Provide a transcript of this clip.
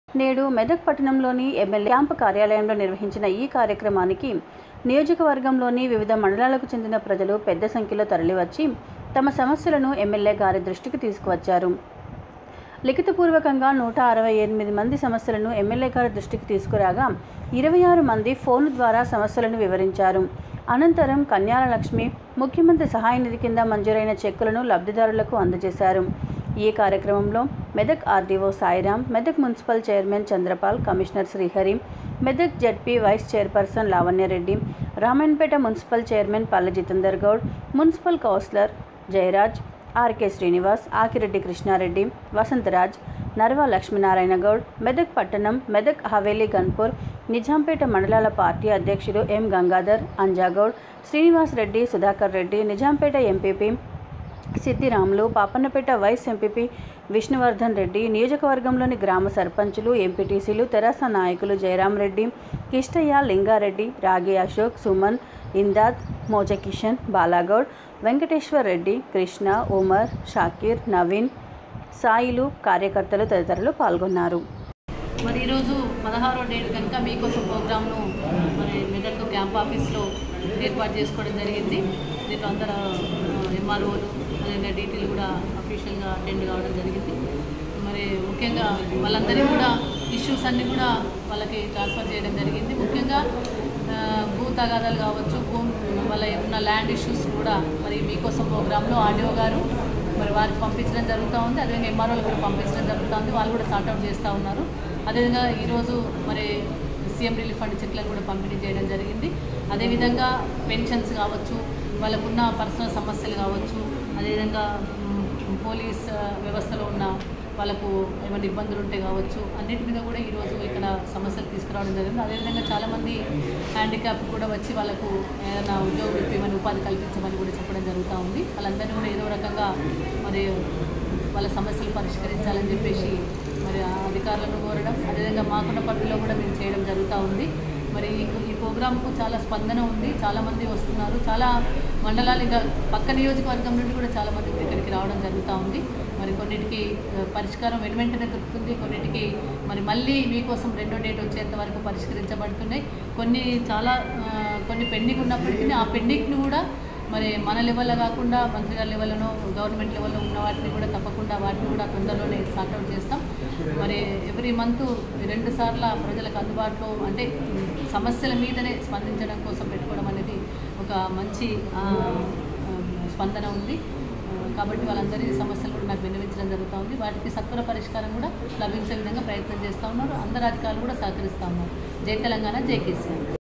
నేడు మెదక్ పట్టణంలోని MLA camp కార్యాలయంలో నిర్వహించిన ఈ కార్యక్రమానికి నియోజకవర్గంలోని వివిధ మండలాలకు చెందిన ప్రజలు పెద్ద సంఖ్యలో తరలివచ్చి తమ సమస్యలను ఎమ్మెల్యే గారి దృష్టికి తీసుకువచ్చారు లిఖితపూర్వకంగా నూట అరవై ఎనిమిది మంది సమస్యలను ఎమ్మెల్యే గారి దృష్టికి తీసుకురాగా ఇరవై ఆరు మంది ఫోన్ ద్వారా సమస్యలను వివరించారు అనంతరం కన్యాల లక్ష్మి ముఖ్యమంత్రి సహాయ నిధి కింద మంజూరైన చెక్కులను లబ్ధిదారులకు అందజేశారు ఈ కార్యక్రమంలో Medak RDO Sairam Medak municipal chairman Chandrapal commissioner Srihari Medak ZP vice chairperson Lavanya Reddy Ramayampet municipal chairman Palle Jitender Goud municipal councillor Jayaraj RK Srinivas Akireddy Krishna Reddy Vasantharaj Narva Lakshminarayana Goud Medak పట్టణం మెదక్ హవేలీ గన్పూర్ నిజాంపేట మండలాల పార్టీ అధ్యక్షులు M Gangadhar Anja Goud Srinivas Reddy Sudhakar Reddy Nizampet MPP Siddiramulu Papannapet vice MPP Vishnuvardhan Reddy నియోజకవర్గంలోని గ్రామ సర్పంచులు ఎంపీటీసీలు తెరాస నాయకులు జయరాం రెడ్డి కిష్టయ్య లింగారెడ్డి రాగి అశోక్ సుమన్ ఇందాద్ మోజ కిషన్ బాలాగౌడ్ వెంకటేశ్వర్ రెడ్డి కృష్ణ ఉమర్ షాకీర్ నవీన్ సాయిలు కార్యకర్తలు తదితరులు పాల్గొన్నారు మరి ఈరోజు పదహారో డేట్ కనుక మీకోసం ప్రోగ్రామ్ను మరి మెదక్ క్యాంప్ ఆఫీస్లో ఏర్పాటు చేసుకోవడం జరిగింది దీంట్లో అందరూ ఎంఆర్ఓలు అదేవిధంగా డీటీలు కూడా అఫీషియల్గా అటెండ్ కావడం జరిగింది మరి ముఖ్యంగా వాళ్ళందరికీ కూడా ఇష్యూస్ అన్నీ కూడా వాళ్ళకి ట్రాన్స్ఫర్ చేయడం జరిగింది ముఖ్యంగా ఆ, భూ తగాదాలు కావచ్చు భూ వాళ్ళ ఉన్న ల్యాండ్ ఇష్యూస్ కూడా మరి మీకోసం ప్రోగ్రాంలో ఆడియో గారు మరి వారికి పంపించడం జరుగుతూ ఉంది అదేవిధంగా ఎంఆర్ఓలు కూడా పంపించడం జరుగుతూ ఉంది వాళ్ళు కూడా సార్ట్అవుట్ చేస్తూ ఉన్నారు అదేవిధంగా ఈరోజు మరి సీఎం రిలీఫ్ ఫండ్ చెక్లను కూడా పంపిణీ చేయడం జరిగింది అదేవిధంగా పెన్షన్స్ కావచ్చు వాళ్ళకున్న పర్సనల్ సమస్యలు కావచ్చు అదేవిధంగా మ్, పోలీస్ ఆ, వ్యవస్థలో ఉన్న వాళ్ళకు ఏమైనా ఇబ్బందులు ఉంటే కావచ్చు అన్నిటి మీద కూడా ఈరోజు ఇక్కడ సమస్యలు తీసుకురావడం జరిగింది అదేవిధంగా చాలామంది హ్యాండిక్యాప్ కూడా వచ్చి వాళ్ళకు ఏదైనా ఉద్యోగం ఇప్పించమని ఉపాధి కల్పించమని కూడా చెప్పడం జరుగుతూ ఉంది వాళ్ళందరినీ కూడా ఏదో రకంగా మరి వాళ్ళ సమస్యలు పరిష్కరించాలని చెప్పేసి మరి ఆ అధికారులను కోరడం అదేవిధంగా మాకున్న పరిధిలో కూడా మేము చేయడం జరుగుతూ ఉంది మరి ఈ ఈ ప్రోగ్రాంకు చాలా స్పందన ఉంది చాలామంది వస్తున్నారు చాలా మండలాలు ఇంకా పక్క నియోజకవర్గం నుండి కూడా చాలామంది కూడా ఇక్కడికి రావడం జరుగుతూ ఉంది మరి కొన్నిటికి ఆ, పరిష్కారం వెను వెంటనే దొరుకుతుంది కొన్నిటికి మరి మళ్ళీ మీకోసం రెండో డేట్ వచ్చేంత వరకు పరిష్కరించబడుతున్నాయి కొన్ని చాలా ఆ, కొన్ని పెండింగ్ ఉన్నప్పటికీ ఆ పెండింగ్ని కూడా మరి మన లెవెల్లో కాకుండా మంత్రి గారి లెవెల్లోనో గవర్నమెంట్ లెవెల్లో ఉన్న వాటిని కూడా తప్పకుండా వాటిని కూడా తొందరలోనే సార్ట్అవుట్ చేస్తాం మరి ఎవ్రీ మంత్ రెండు సార్ల ప్రజలకు అందుబాటులో అంటే సమస్యల మీదనే స్పందించడం కోసం పెట్టుకోవడం అనేది ఒక మంచి ఆ, ఆ, స్పందన ఉంది ఆ, కాబట్టి వాళ్ళందరి సమస్యలు కూడా నాకు విన్నవించడం జరుగుతూ ఉంది వాటికి సత్వర పరిష్కారం కూడా లభించే విధంగా ప్రయత్నం చేస్తూ ఉన్నారు అందరు అధికారులు కూడా సహకరిస్తూ ఉన్నారు జై తెలంగాణ జై కేసీఆర్